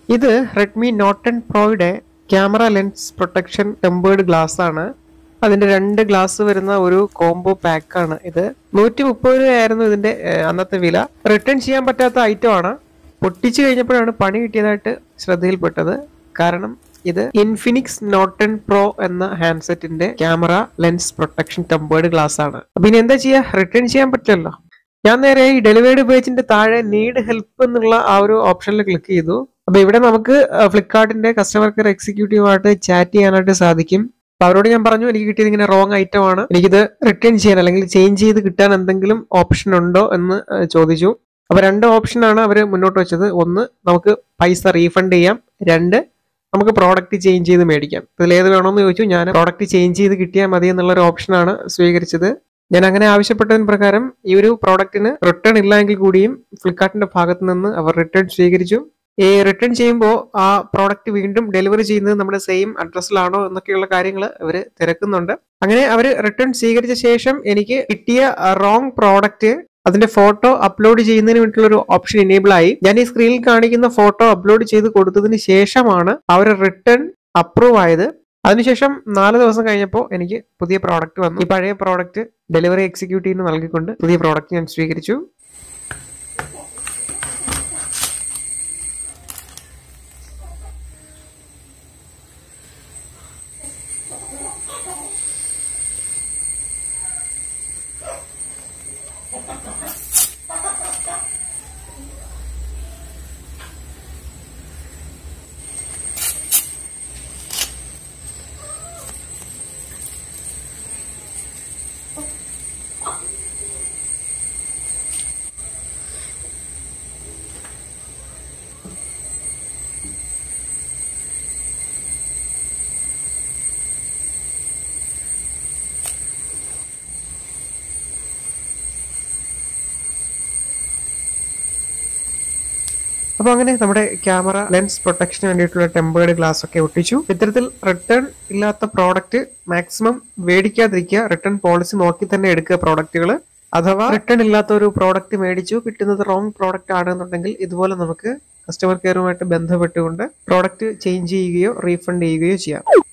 ഇത് Redmi Note ten പ്രോയുടെ camera lens protection tempered glass ആണ് അതിന്റെ രണ്ട് ഗ്ലാസ് വരുന്ന ഒരു കോംബോ പാക്കാണ് ഇത് നൂറ്റി മുപ്പത് രൂപയായിരുന്നു ഇതിന്റെ ഏഹ്, അന്നത്തെ വില റിട്ടേൺ ചെയ്യാൻ പറ്റാത്ത ഐറ്റം ആണ് പൊട്ടിച്ചു കഴിഞ്ഞപ്പോഴാണ് പണി കിട്ടിയതായിട്ട് ശ്രദ്ധയിൽപ്പെട്ടത് കാരണം ഇത് ഇൻഫിനിക്സ് നോട്ട് ടെൻ പ്രോ എന്ന ഹാൻഡ്സെറ്റിന്റെ camera lens protection tempered glass ആണ് അപ്പൊ ഇനി എന്താ ചെയ്യാ റിട്ടേൺ ചെയ്യാൻ പറ്റില്ലല്ലോ ഞാൻ നേരെ ഈ ഡെലിവേർഡ് പേജിന്റെ താഴെ നീഡ് ഹെൽപ്പ് എന്നുള്ള ആ ഒരു ഓപ്ഷനിൽ ക്ലിക്ക് ചെയ്തു അപ്പൊ ഇവിടെ നമുക്ക് ഫ്ലിപ്കാർട്ടിന്റെ കസ്റ്റമർ കെയർ എക്സിക്യൂട്ടീവുമായിട്ട് ചാറ്റ് ചെയ്യാനായിട്ട് സാധിക്കും അപ്പൊ അവരോട് ഞാൻ പറഞ്ഞു എനിക്ക് കിട്ടിയത് ഇങ്ങനെ റോങ് ഐറ്റം ആണ് എനിക്കിത് റിട്ടേൺ ചെയ്യാൻ അല്ലെങ്കിൽ ചേഞ്ച് ചെയ്ത് കിട്ടാൻ എന്തെങ്കിലും ഓപ്ഷൻ ഉണ്ടോ എന്ന് ഏഹ്, ചോദിച്ചു അപ്പൊ രണ്ട് ഓപ്ഷനാണ് അവർ മുന്നോട്ട് വെച്ചത് ഒന്ന് നമുക്ക് പൈസ റീഫണ്ട് ചെയ്യാം രണ്ട് നമുക്ക് പ്രോഡക്റ്റ് ചേഞ്ച് ചെയ്ത് മേടിക്കാം ഇതിൽ ഏത് വേണമെന്ന് ചോദിച്ചു ഞാൻ പ്രോഡക്റ്റ് ചേഞ്ച് ചെയ്ത് കിട്ടിയാൽ മതി എന്നുള്ള ഒരു ഓപ്ഷനാണ് സ്വീകരിച്ചത് ഞാൻ അങ്ങനെ ആവശ്യപ്പെട്ടതിന് പ്രകാരം ഈ ഒരു പ്രോഡക്റ്റിന് റിട്ടേൺ ഇല്ല എങ്കിൽ കൂടിയും ഫ്ലിപ്കാർട്ടിന്റെ ഭാഗത്ത് നിന്ന് അവർ റിട്ടേൺ സ്വീകരിച്ചു ഈ റിട്ടേൺ ചെയ്യുമ്പോൾ ആ പ്രോഡക്റ്റ് വീണ്ടും ഡെലിവറി ചെയ്യുന്നത് നമ്മുടെ സെയിം അഡ്രസ്സിലാണോ എന്നൊക്കെയുള്ള കാര്യങ്ങൾ അവർ തിരക്കുന്നുണ്ട് അങ്ങനെ അവർ റിട്ടേൺ സ്വീകരിച്ച ശേഷം എനിക്ക് കിട്ടിയ റോങ് പ്രോഡക്റ്റ് അതിന്റെ ഫോട്ടോ അപ്ലോഡ് ചെയ്യുന്നതിന് വേണ്ടിയിട്ടുള്ള ഒരു ഓപ്ഷൻ എനേബിൾ ആയി ഞാൻ ഈ സ്ക്രീനിൽ കാണിക്കുന്ന ഫോട്ടോ അപ്ലോഡ് ചെയ്ത് കൊടുത്തതിന് ശേഷമാണ് ആ ഒരു റിട്ടേൺ അപ്രൂവ് ആയത് അതിനുശേഷം നാല് ദിവസം കഴിഞ്ഞപ്പോൾ എനിക്ക് പുതിയ പ്രോഡക്റ്റ് വന്നു ഈ പഴയ പ്രോഡക്റ്റ് ഡെലിവറി എക്സിക്യൂട്ടീവിന് നൽകിക്കൊണ്ട് പുതിയ പ്രോഡക്റ്റ് ഞാൻ സ്വീകരിച്ചു അപ്പോൾ അങ്ങനെ നമ്മുടെ ക്യാമറ ലെൻസ് പ്രൊട്ടക്ഷന് വേണ്ടിയിട്ടുള്ള ടെമ്പേർഡ് ഗ്ലാസ് ഒക്കെ ഒട്ടിച്ചു ഇത്തരത്തിൽ റിട്ടേൺ ഇല്ലാത്ത പ്രോഡക്റ്റ് മാക്സിമം മേടിക്കാതിരിക്കുക റിട്ടേൺ പോളിസി നോക്കി തന്നെ എടുക്കുക പ്രോഡക്റ്റുകൾ അഥവാ റിട്ടേൺ ഇല്ലാത്ത ഒരു പ്രോഡക്റ്റ് മേടിച്ചു കിട്ടുന്നത് റോങ് പ്രോഡക്റ്റ് ആണെന്നുണ്ടെങ്കിൽ ഇതുപോലെ നമുക്ക് കസ്റ്റമർ കെയറുമായിട്ട് ബന്ധപ്പെട്ടുകൊണ്ട് പ്രോഡക്റ്റ് ചേഞ്ച് ചെയ്യുകയോ റീഫണ്ട് ചെയ്യുകയോ ചെയ്യാം